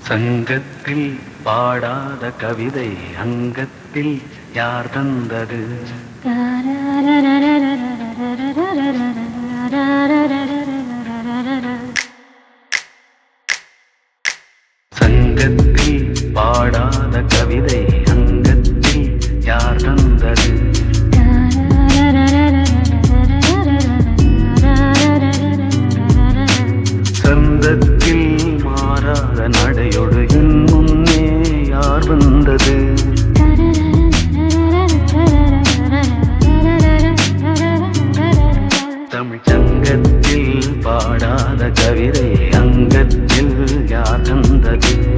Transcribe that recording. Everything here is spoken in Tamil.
சங்கத்தில் பாடாத கவிதை அங்கத்தில் யார் தந்தது சங்கத்தில் பாடாத கவிதை அங்கத்தில் யார் தந்தது சந்தத்தில் மாறாத நடையொடு என் முன்னே யார் வந்தது தமிழ் சங்கத்தில் பாடாத கவிதை அங்கத்தில் யார் தந்தது